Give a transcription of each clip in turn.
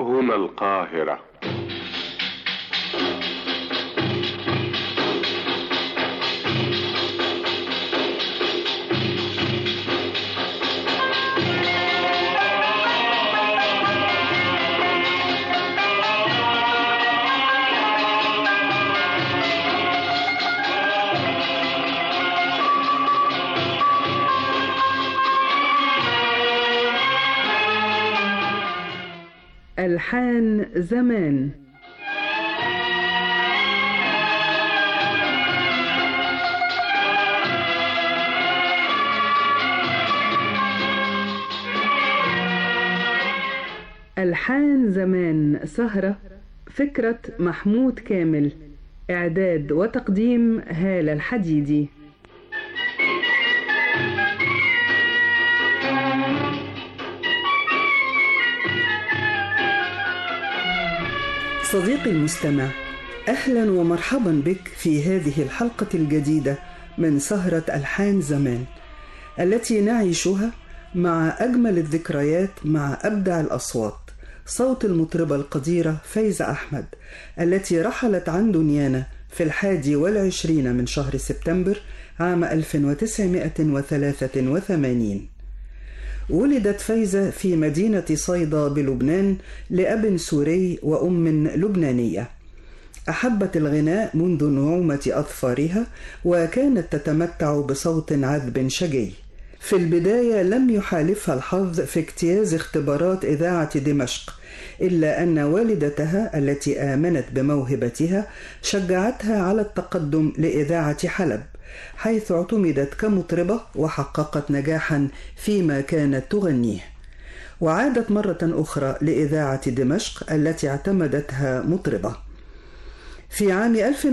هنا القاهرة ألحان زمان ألحان زمان سهرة فكرة محمود كامل إعداد وتقديم هالة الحديدي صديقي المستمع اهلا ومرحبا بك في هذه الحلقه الجديده من سهره الحان زمان التي نعيشها مع اجمل الذكريات مع ابدع الاصوات صوت المطربه القديره فايزه احمد التي رحلت عن دنيانا في الحادي والعشرين من شهر سبتمبر عام 1983 ولدت فايزة في مدينة صيدا بلبنان لأب سوري وأم لبنانية. أحبت الغناء منذ نعومة أظفارها وكانت تتمتع بصوت عذب شجي. في البداية لم يحالفها الحظ في اجتياز اختبارات إذاعة دمشق، إلا أن والدتها التي آمنت بموهبتها شجعتها على التقدم لإذاعة حلب. حيث اعتمدت كمطربة وحققت نجاحا فيما كانت تغنيه وعادت مرة أخرى لإذاعة دمشق التي اعتمدتها مطربة في عام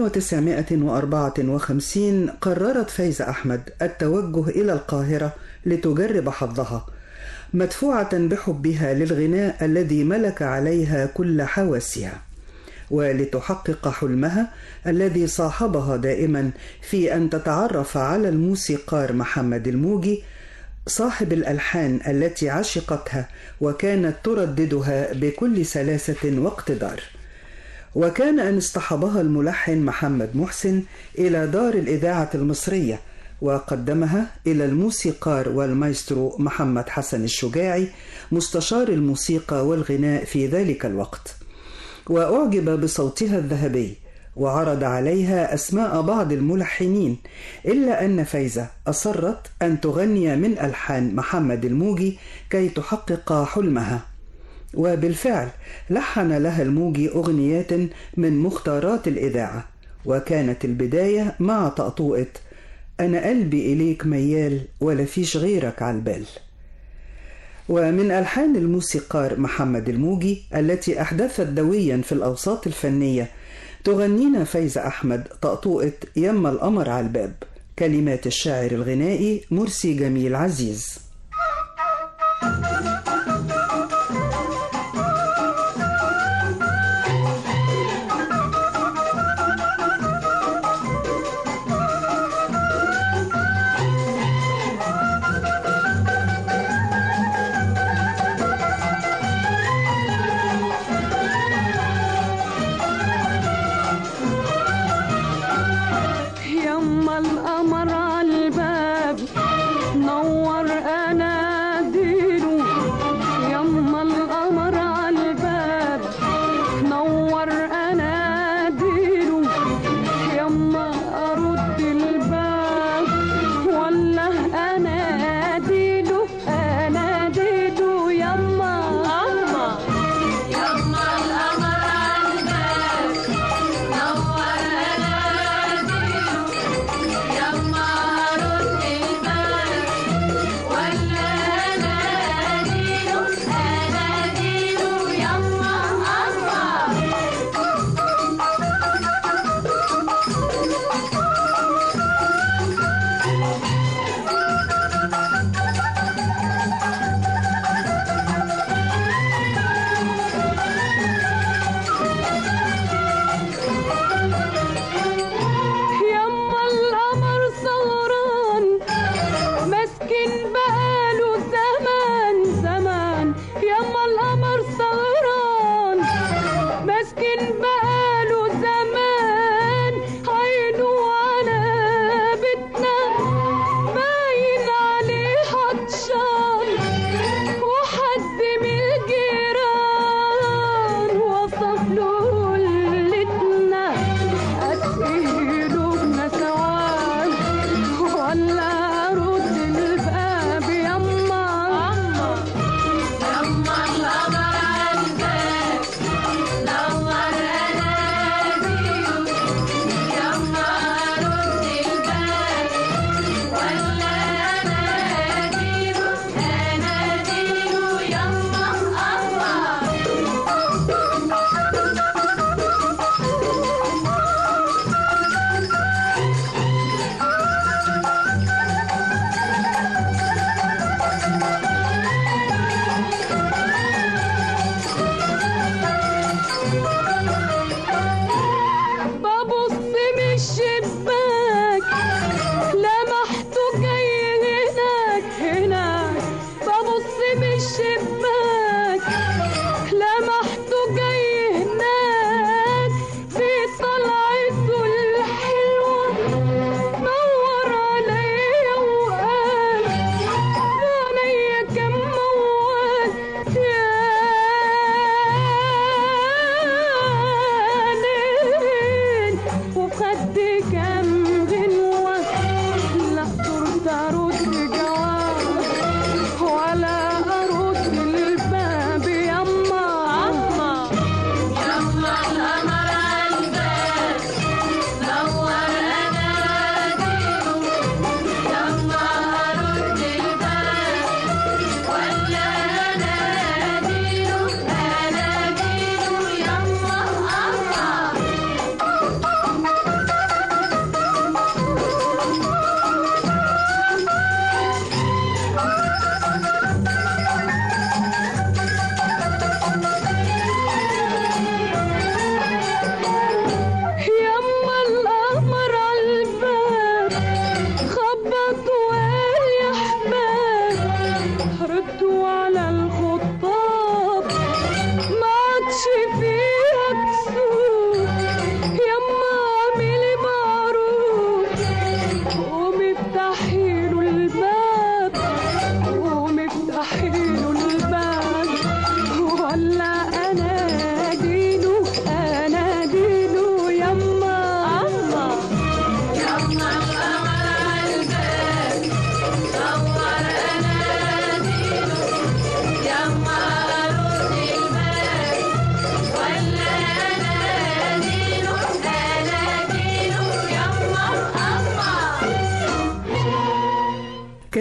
1954 قررت فايزة أحمد التوجه إلى القاهرة لتجرب حظها مدفوعة بحبها للغناء الذي ملك عليها كل حواسها ولتحقق حلمها الذي صاحبها دائما في ان تتعرف على الموسيقار محمد الموجي صاحب الالحان التي عشقتها وكانت ترددها بكل سلاسه واقتدار وكان ان اصطحبها الملحن محمد محسن الى دار الاذاعه المصريه وقدمها الى الموسيقار والمايسترو محمد حسن الشجاعي مستشار الموسيقى والغناء في ذلك الوقت واعجب بصوتها الذهبي وعرض عليها اسماء بعض الملحنين الا ان فايزه اصرت ان تغني من الحان محمد الموجي كي تحقق حلمها وبالفعل لحن لها الموجي اغنيات من مختارات الاذاعه وكانت البدايه مع طقطوقه انا قلبي اليك ميال ولا فيش غيرك عالبال ومن ألحان الموسيقار محمد الموجي التي أحدثت دويا في الأوساط الفنية تغنينا فايزة أحمد طقطوقة يم القمر على الباب كلمات الشاعر الغنائي مرسي جميل عزيز يما القمر عالباب نور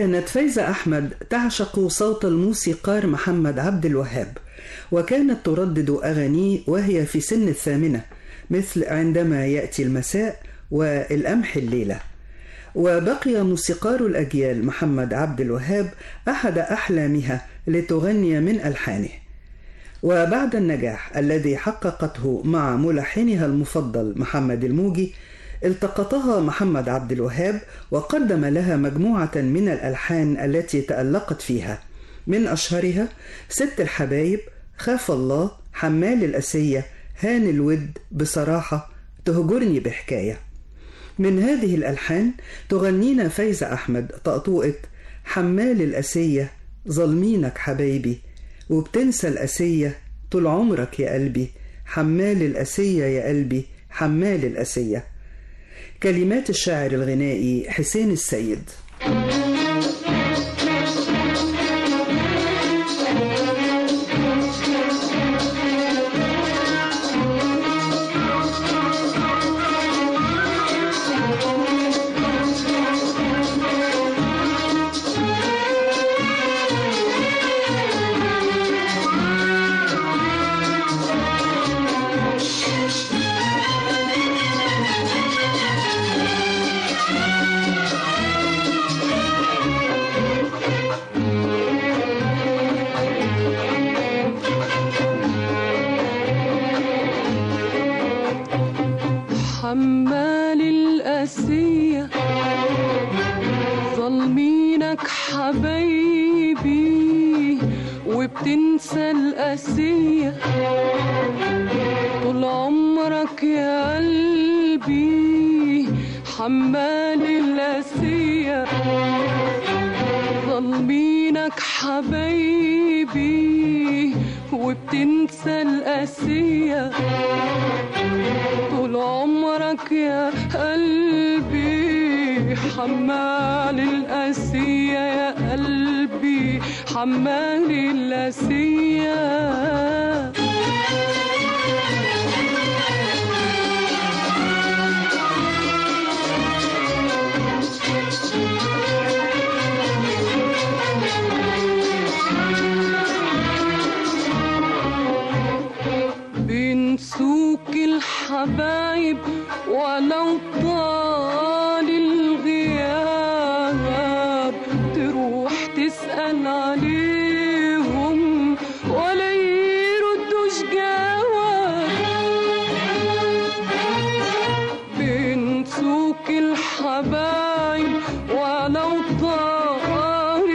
كانت فايزة أحمد تعشق صوت الموسيقار محمد عبد الوهاب وكانت تردد أغانيه وهي في سن الثامنة مثل عندما يأتي المساء والأمح الليلة وبقي موسيقار الأجيال محمد عبد الوهاب أحد أحلامها لتغني من ألحانه وبعد النجاح الذي حققته مع ملحنها المفضل محمد الموجي التقطها محمد عبد الوهاب وقدم لها مجموعة من الألحان التي تألقت فيها من أشهرها ست الحبايب خاف الله حمال الأسية هان الود بصراحة تهجرني بحكاية من هذه الألحان تغنينا فايزة أحمد طقطوقة حمال الأسية ظلمينك حبايبي وبتنسى الأسية طول عمرك يا قلبي حمال الأسية يا قلبي حمال الأسية كلمات الشاعر الغنائي حسين السيد حمال الأسية ظالمينك حبايبي وبتنسى الأسية طول عمرك يا قلبي حمال الأسية ظالمينك حبايبي وبتنسى الأسية طول عمرك يا قلبي حمال الأسية يا قلبي حمال الأسية بنسوك الحبايب ولو طال الغياب تروح تسأل عليهم ولا يردوش جواب بنسوك الحبايب ولو طال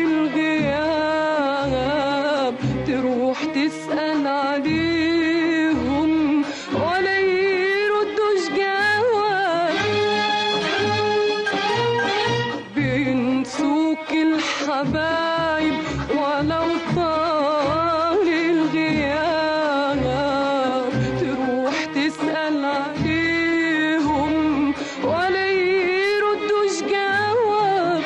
الغياب تروح تسأل عليهم ولا يردوش جواب بنسوك الحبايب ولو طال الغياب تروح تسأل عليهم ولا يردوش جواب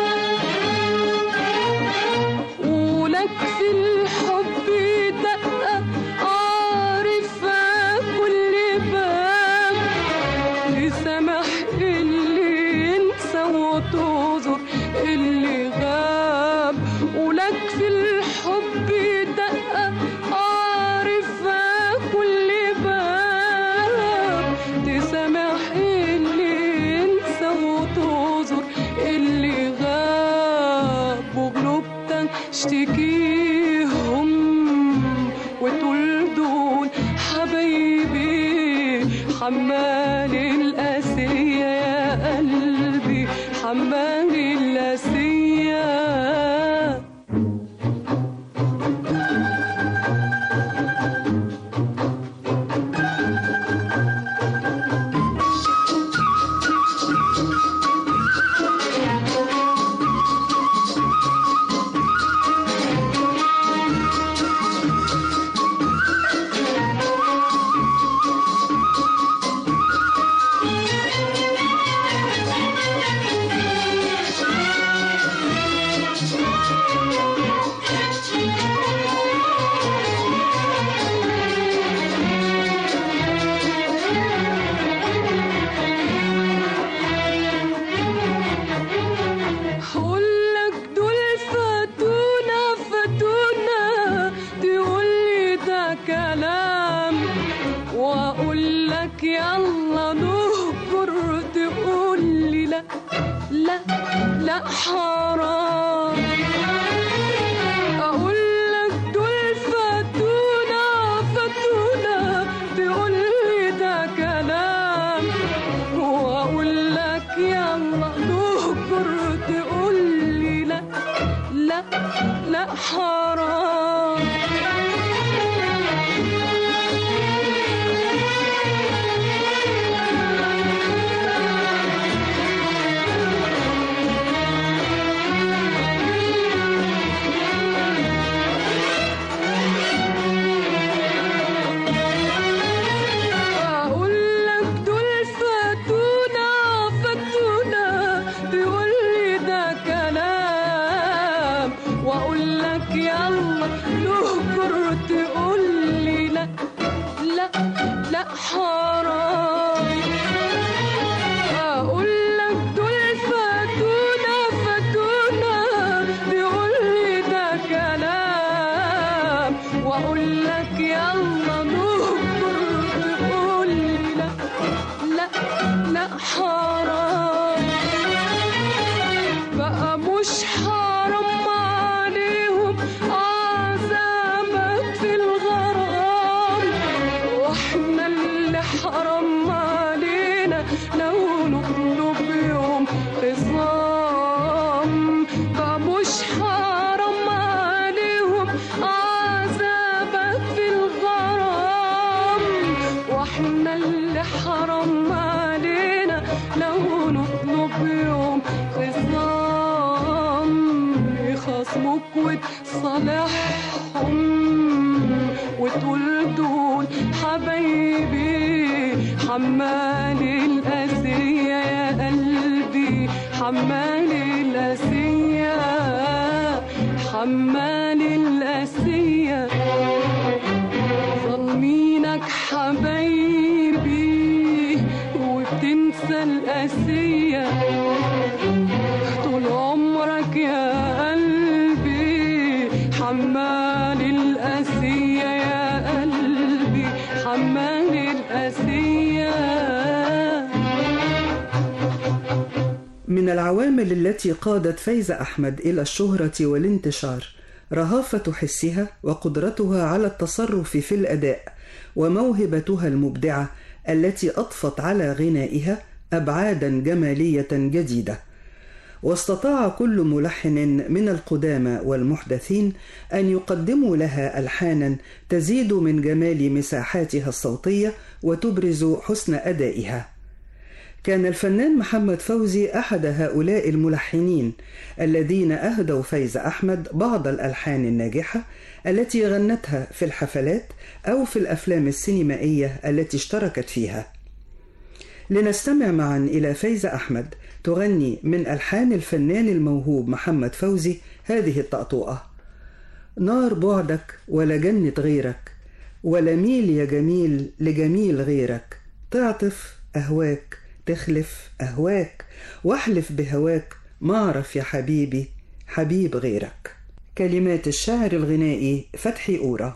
ولك في الحب دقة عارفة كل باب لسمح اللي ينسى وتعذر اللي غاب ولك في الحب دقة عارفة كل باب تسامح اللي ينسى وتعذر اللي غاب وغلبتك اشتكيهم وتقول دول حبايبي حمال الأسية يا قلبي حمال الأسية كلام واقول لك يلا نهجر تقول لي لا لا لا حرام اقول لك دول فاتونا فاتونا تقول لي ده كلام واقول لك يلا نهجر تقول لي لا لا لا حرام اقول لك دول فاتونا فاتونا تقول لي ده كلام واقول لك يلا نهجر تقول لي لا لا لا حرام اقول لك دول فاتونا فاتونا تقول لي ده كلام واقول لك يلا نهجر تقول لي لا لا لا حرام بقى مش حرام عليهم عذابك في الغرام واحنا اللي حرام علينا لو نطلب يوم خصام بقى مش حرام عليهم عذابك في الغرام واحنا اللي حرام علينا لو نطلب يوم خصام يخصموك وتصالحهم وتقول دول حبايبي حمال الأسية يا قلبي حمال الأسية حمال الأسية ظالمينك حبايبي وبتنسى الأسية طول عمرك يا قلبي حمال الأسية يا قلبي حمال الأسية من العوامل التي قادت فايزة أحمد إلى الشهرة والانتشار رهافة حسها وقدرتها على التصرف في الأداء وموهبتها المبدعة التي أضفت على غنائها أبعادا جمالية جديدة واستطاع كل ملحن من القدامى والمحدثين أن يقدموا لها ألحانا تزيد من جمال مساحاتها الصوتية وتبرز حسن أدائها كان الفنان محمد فوزي أحد هؤلاء الملحنين الذين أهدوا فايز أحمد بعض الألحان الناجحة التي غنتها في الحفلات أو في الأفلام السينمائية التي اشتركت فيها لنستمع معا إلى فايزة أحمد تغني من ألحان الفنان الموهوب محمد فوزي هذه الطأطوئة نار بعدك ولا جنة غيرك ولا ميل يا جميل لجميل غيرك تعطف أهواك تخلف أهواك واحلف بهواك ما أعرف يا حبيبي حبيب غيرك كلمات الشاعر الغنائي فتحي أورا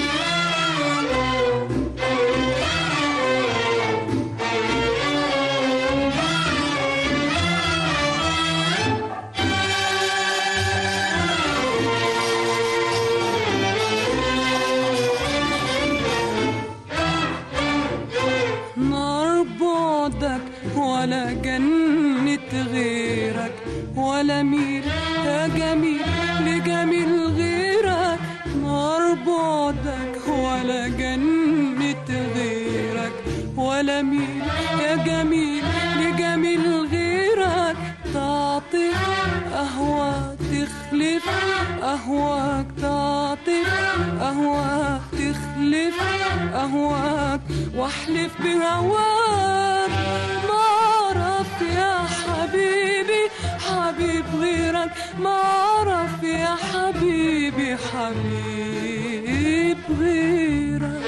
نار بعدك ولا جنة غيرك ولا ميل يا جميل لجميل غيرك نار بعدك ولا جنة غيرك ولا ميل يا جميل لجميل غيرك تعطي أهواك تخلف أهواك تعطي أهواك تخلف أهواك واحلف بهواك ما أعرف يا حبيبي حبيب غيرك ما أعرف يا حبيبي حبيب غيرك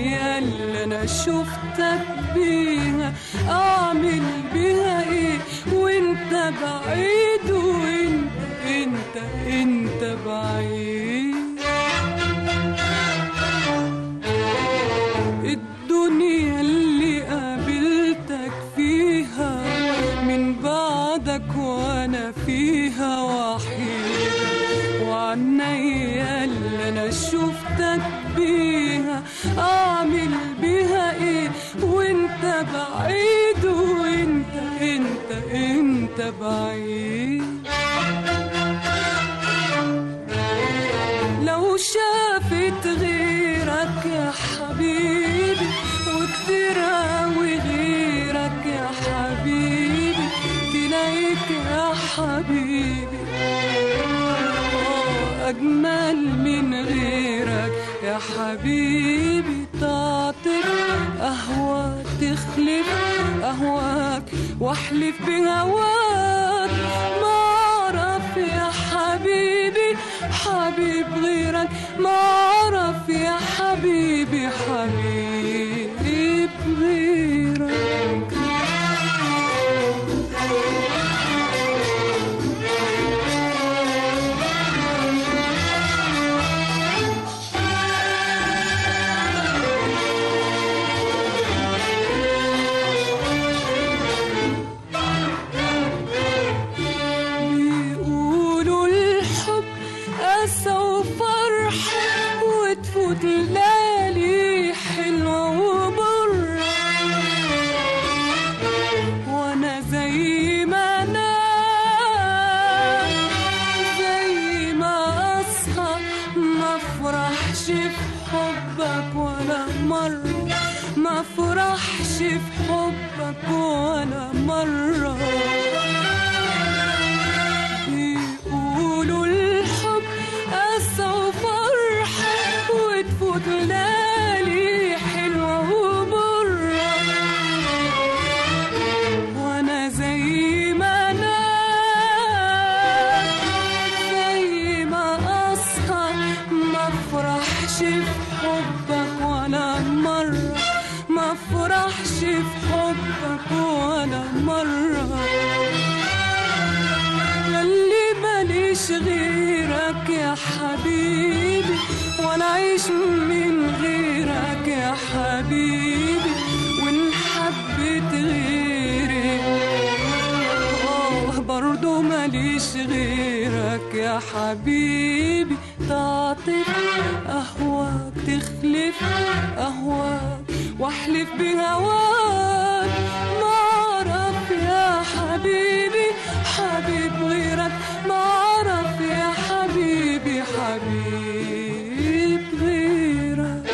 عينيا اللي انا شفتك بيها اعمل بيها ايه وانت بعيد وانت انت انت بعيد الدنيا اللي قابلتك فيها من بعدك وانا فيها وحيدة وعنيا اللي انا شفتك بيها اعمل بيها ايه وانت بعيد وانت انت انت بعيد لو شافت غيرك يا حبيبي وكتير اوي غيرك يا حبيبي تلاقيك يا حبيبي آه، اجمل من غيرك يا حبيبي تعطف اهواك تخلف اهواك واحلف بهواك ما اعرف يا حبيبي حبيب غيرك ما اعرف يا حبيبي حبيب غيرك بيقولوا الحب أسى وفرح وتفوت ليالي حلوة وبرة وأنا زي ما أنا زي ما أصحى ما أفرحش في حبك ولا مرة ما أفرحش في حبك ولا مرة بيقولوا الحب أسى وفرح وتفوت ليالي حلوة وبرة وأنا زي ما أنا زي ما أصحى ما أفرحش في حبك ولا مرة ما أفرحش في حبك ولا مرة ياللي ماليش غيرك يا حبيبي وانا عايش من غيرك يا حبيبي وان حبيت غيري اه برضو ماليش غيرك يا حبيبي تعطف اهواك تخلف اهواك واحلف بهواك ما اعرف يا حبيبي حبيب غيرك ما اعرف يا حبيبي حبيب غيرك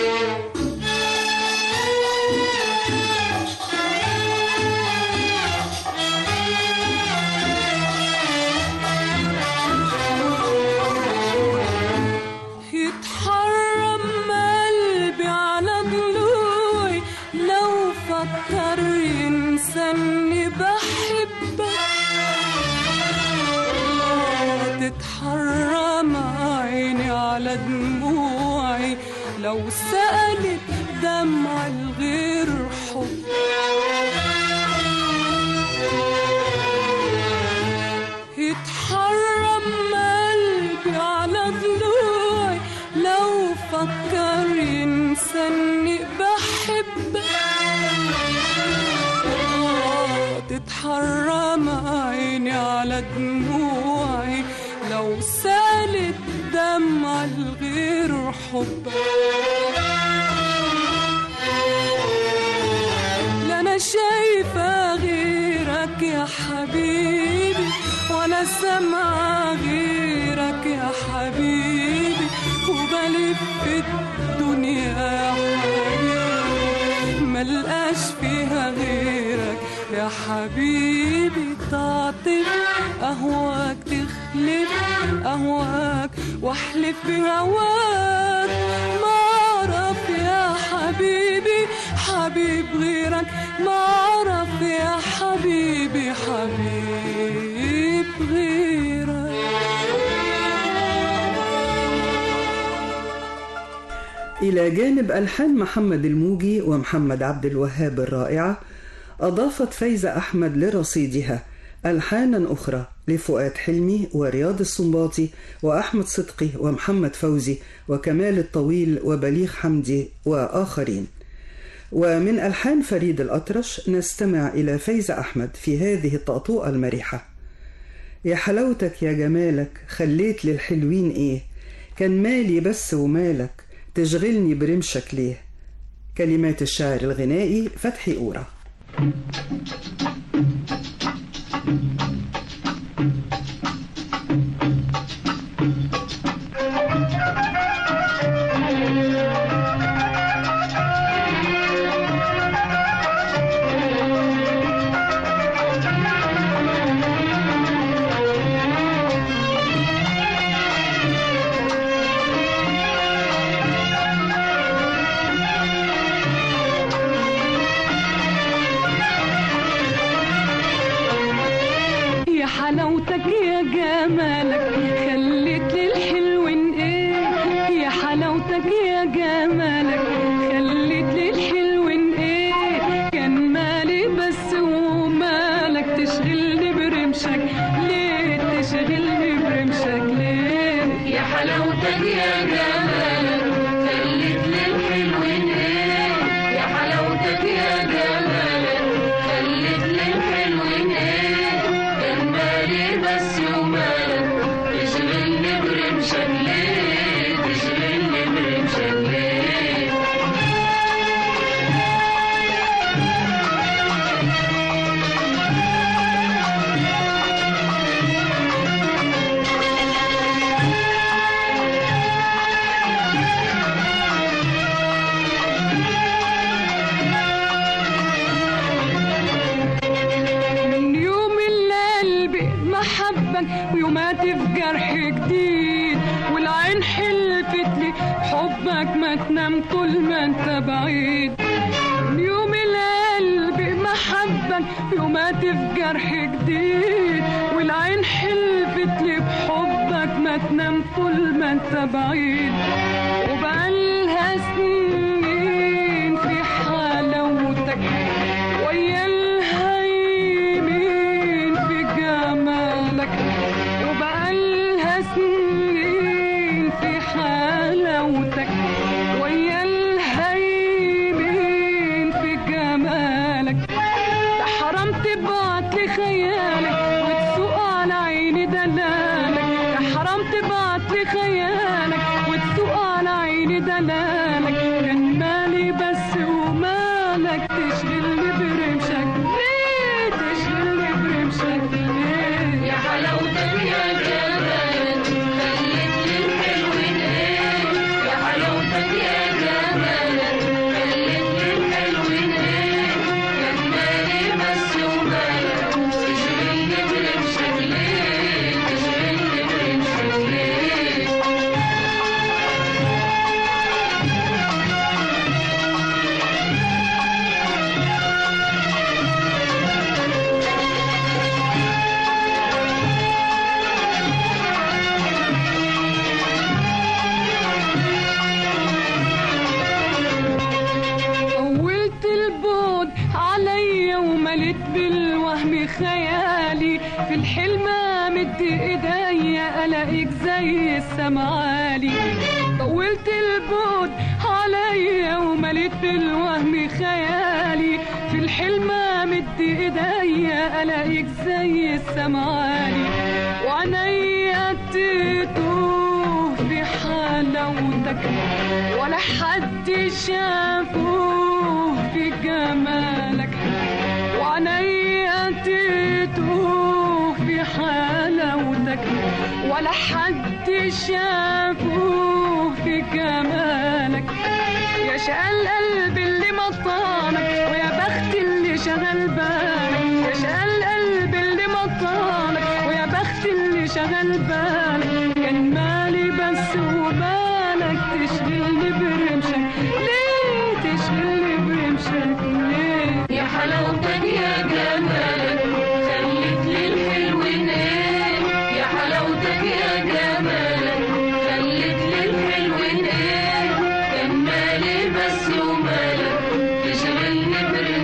يتحرم قلبي على ضلوعي لو فكر ينساني بحبك تتحرم عيني على دموعي لو سألت دمع الغير حب يتحرم قلبي على ضلوعي لو فكر ينساني بحبك آه، تتحرم عيني على دموعي لو سالت دمع الغير حبك لا انا شايفه غيرك يا حبيبي ولا سامعه غيرك يا حبيبي وبلف الدنيا يا حبيبي ملقاش فيها غيرك يا حبيبي تعطف اهواك تخلف اهواك واحلف بهواك ما اعرف يا حبيبي حبيب غيرك ما اعرف يا حبيبي حبيب غيرك إلى جانب ألحان محمد الموجي ومحمد عبد الوهاب الرائعة أضافت فايزة أحمد لرصيدها ألحانا أخرى لفؤاد حلمي ورياض السنباطي وأحمد صدقي ومحمد فوزي وكمال الطويل وبليغ حمدي وآخرين ومن ألحان فريد الأطرش نستمع إلى فايزة أحمد في هذه الطأطوءة المرحة يا حلاوتك يا جمالك خليت للحلوين إيه كان مالي بس ومالك تشغلني برمشك ليه كلمات الشاعر الغنائي فتحي أورا يا حلاوتك يا جمالك خليت للحلوين ايه يا حلاوتك يا جمالك خليت للحلوين ايه كان مالي بس ومالك تشغلني برمشك ليه تشغلني برمشك ليه يا حلاوتك يا جمالك خليت للحلوين ايه يا حلاوتك يا جمالك خليت للحلوين ايه كان مالي بس ومالك تشغلني برمشك ليه تشغلني برمشك ليه من يوم اللي قلبي محبك ويومات في جرح جديد والعين حلفت لي حبك ما تنام طول ما انت بعيد من يوم اللي قلبي محبك ويومات في جرح جديد والعين حلفت لي بحبك ما تنام طول ما انت بعيد وبقالها سنين في حلاوتك ويا الهيمين في جمالك وبقالها سنين في حلاوتك ويا الهيمين في جمالك ده حرام تبعت لي خيالك وتسوق على عيني دلالك ده حرام تبعت لي خيالك وتسوق على عيني دلالك كان مالي بس ومالك تشغلني برمشك ليه تشغلني برمشك ليه يا حلاوتك يا جمالك خليت للحلوين ايه يا حلاوتك يا جمالك خليت للحلوين ايه كان مالي بس ومالك تشغلني برمشك ليه تشغلني برمشك ليه طولت البعد عليا ومليت بالوهم خيالي في الحلم مد ايديا الاقيك زي السمعالي طولت البعد عليا ومليت بالوهم خيالي في الحلم مد ايديا الاقيك زي السمعالي وعينيا تتوه في حلاوتك ولا حد شافوه في جمالك وعينيا تتوه في حلاوتك ولا حد شافوه في جمالك يا شقى القلب اللي مطانك ويا بخت اللي شغل بالك يا شقى القلب اللي مطانك ويا بخت اللي شغل بالك كان مالي بس وبالك تشغلني برمشك ليه تشغلني برمشك ليه يا حلاوتك يا جمالك خليت للحلوين ايه يا حلاوتك يا جمالك خليت للحلوين ايه كان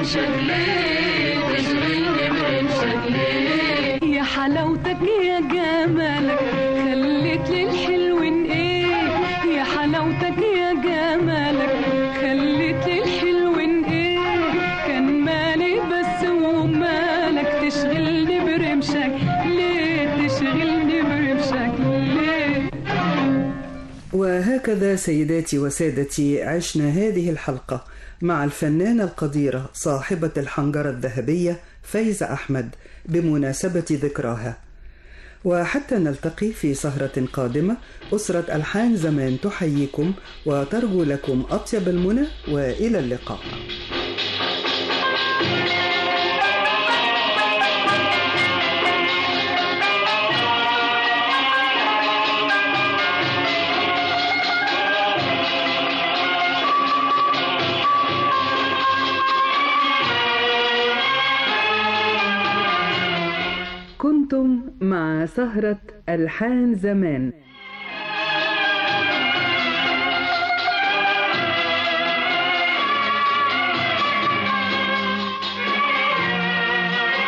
برمشك ليه تشغلني برمشك ليه يا حلاوتك يا جمالك خليت لي الحلوين ايه يا حلاوتك يا جمالك خليت لي الحلوين ايه كان مالي بس ومالك تشغلني برمشك ليه تشغلني برمشك ليه وهكذا سيداتي وسادتي عشنا هذه الحلقة مع الفنانة القديرة صاحبة الحنجرة الذهبية فايزة أحمد بمناسبة ذكراها وحتى نلتقي في سهرة قادمة أسرة ألحان زمان تحييكم وترجو لكم أطيب المنى وإلى اللقاء كنتم مع سهرة ألحان زمان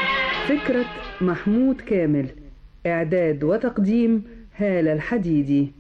فكرة محمود كامل إعداد وتقديم هالة الحديدي